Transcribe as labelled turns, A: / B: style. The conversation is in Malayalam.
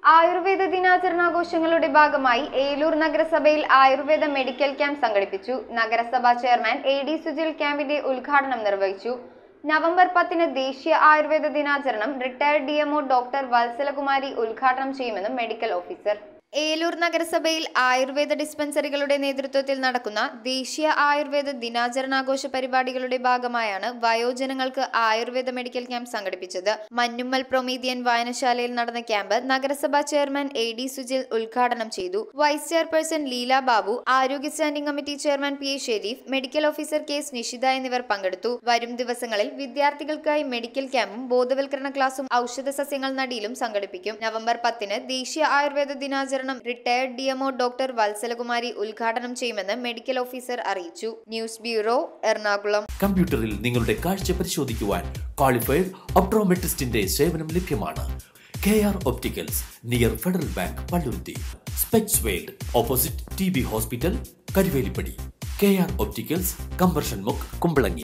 A: ആയുർവേദ ദിനാചരണാഘോഷങ്ങളുടെ ഭാഗമായി ഏലൂർ നഗരസഭയിൽ ആയുർവേദ മെഡിക്കൽ ക്യാമ്പ് സംഘടിപ്പിച്ചു നഗരസഭാ ചെയർമാൻ എ ഡി സുജിൽ ക്യാമ്പിന്റെ ഉദ്ഘാടനം നിർവഹിച്ചു നവംബർ പത്തിന് ദേശീയ ആയുർവേദ ദിനാചരണം റിട്ടയർഡ് ഡിഎംഒ ഡോക്ടർ വത്സലകുമാരി ഉദ്ഘാടനം ചെയ്യുമെന്നും മെഡിക്കൽ ഓഫീസർ ഏലൂർ നഗരസഭയിൽ ആയുർവേദ ഡിസ്പെൻസറികളുടെ നേതൃത്വത്തിൽ നടക്കുന്ന ദേശീയ ആയുർവേദ ദിനാചരണാഘോഷ പരിപാടികളുടെ ഭാഗമായാണ് വയോജനങ്ങൾക്ക് ആയുർവേദ മെഡിക്കൽ ക്യാമ്പ് സംഘടിപ്പിച്ചത് മഞ്ഞുമ്മൽ പ്രൊമീതിയൻ വായനശാലയിൽ നടന്ന ക്യാമ്പ് നഗരസഭാ ചെയർമാൻ എ ഡി സുജിൽ ഉദ്ഘാടനം ചെയ്തു വൈസ് ചെയർപേഴ്സൺ ലീല ബാബു ആരോഗ്യ standing committee chairman P A Sharif medical officer K S Nishitha എന്നിവർ പങ്കെടുത്തു വരും ദിവസങ്ങളിൽ വിദ്യാർത്ഥികൾക്കായി മെഡിക്കൽ ക്യാമ്പും ബോധവൽക്കരണ ക്ലാസും ഔഷധ സസ്യങ്ങൾ നടിയിലും സംഘടിപ്പിക്കും നവംബർ പത്തിന് ദേശീയ ആയുർവേദ ദിനാചരണം റിട്ടയർഡ് ഡിഎംഒ ഡോക്ടർ വത്സലകുമാരി ഉദ്ഘാടനം ചെയ്യുമെന്ന് മെഡിക്കൽ ഓഫീസർ അറിയിച്ചു ന്യൂസ് ബ്യൂറോ എറണാകുളം
B: കമ്പ്യൂട്ടറിൽ നിങ്ങളുടെ കാഴ്ച പരിശോധിക്കുവാൻ ക്വാളിഫൈഡ് ഒപ്ട്രോമെട്രിസ്റ്റിന്റെ സേവനം ലഭ്യമാണ് K R opticals near Federal Bank Palluruthy specs world opposite T B hospital Karuvelippady K R opticals കമ്പർഷൻ മുക്ക് കുമ്പളങ്ങി